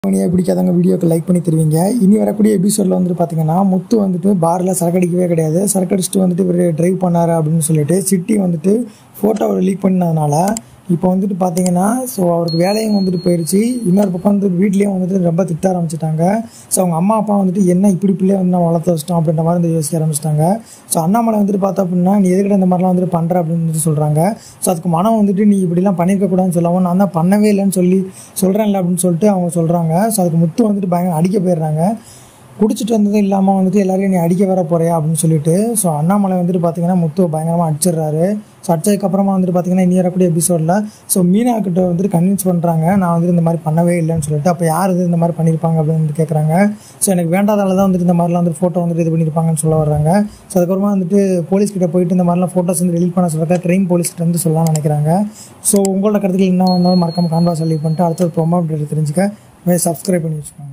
மணியாக பிடிக்காதவங்க வீடியோக்கு லைக் பண்ணி தருவீங்க இனி வரக்கூடிய எபிசோடில் வந்துட்டு பார்த்தீங்கன்னா முத்து வந்துட்டு பாரில் சரக்கு அடிக்கவே கிடையாது சரக்கு அடிச்சுட்டு வந்துட்டு இவர் ட்ரைவ் பண்ணாரு அப்படின்னு சொல்லிட்டு சிட்டி வந்துட்டு ஃபோட்டோவை லீக் பண்ணதுனால இப்போ வந்துட்டு பார்த்தீங்கன்னா ஸோ அவருக்கு வேலையும் வந்துட்டு போயிடுச்சு இன்னொரு பக்கம் வந்து வீட்லேயும் வந்துட்டு ரொம்ப திட்ட ஆரம்பிச்சிட்டாங்க ஸோ அவங்க அம்மா அப்பா வந்துட்டு என்ன இப்படி பிள்ளைய வந்து நான் வளர்த்து வச்சிட்டோம் அப்படின்ற மாதிரி வந்து யோசிக்க ஆரம்பிச்சிட்டாங்க ஸோ அண்ணாமலை வந்துட்டு பார்த்தா அப்படின்னா நீ எதுக்கிட்ட இந்த மாதிரிலாம் வந்துட்டு பண்ணுற அப்படின்னு வந்துட்டு சொல்கிறாங்க ஸோ அதுக்கு மனம் வந்துட்டு நீ இப்படிலாம் பண்ணியிருக்க கூடாதுன்னு சொல்லவும் நான் தான் பண்ணவே இல்லைன்னு சொல்லி சொல்கிறேன்ல அப்படின்னு சொல்லிட்டு அவங்க சொல்கிறாங்க ஸோ அதுக்கு முத்து வந்துட்டு பயங்கர அடிக்க போயிடுறாங்க குடிச்சிட்டு வந்ததும் இல்லாமல் வந்துட்டு எல்லாரையும் நீ அடிக்க வர போறியா அப்படின்னு சொல்லிட்டு ஸோ அண்ணாமலை வந்துட்டு பார்த்தீங்கன்னா முத்துவை பயங்கரமாக அடிச்சிடுறாரு ஸோ அடிச்சதுக்கப்புறமா வந்துட்டு பார்த்தீங்கன்னா இனி வரக்கூடிய எபிசோடில் ஸோ மீனா கிட்ட வந்துட்டு கன்வின்ஸ் பண்ணுறாங்க நான் வந்துட்டு இந்த மாதிரி பண்ணவே இல்லைன்னு சொல்லிட்டு அப்போ யார் இது இந்த மாதிரி பண்ணியிருப்பாங்க அப்படின்னு வந்து கேட்குறாங்க ஸோ எனக்கு வேண்டாதால தான் வந்துட்டு இந்த மாதிரிலாம் வந்து ஃபோட்டோ வந்துட்டு இது பண்ணியிருப்பாங்கன்னு சொல்ல வர்றாங்க ஸோ அதுக்கப்புறமா வந்துட்டு போலீஸ் கிட்ட போயிட்டு இந்த மாதிரிலாம் ஃபோட்டோஸ் வந்து டெலிட் பண்ண சொல்லிருக்கா ட்ரெயின் போலீஸ் கிட்ட வந்து சொல்லலாம்னு நினைக்கிறாங்க ஸோ உங்களோட கருத்துக்கள் என்ன வந்தாலும் மறக்காம கான்வா சொல்லி பண்ணிட்டு அடுத்தது ப்ரொமோ அப்டேட் தெரிஞ்சுக்க சப்ஸ்கிரைப் பண்ணி வச்சுக்கோங்க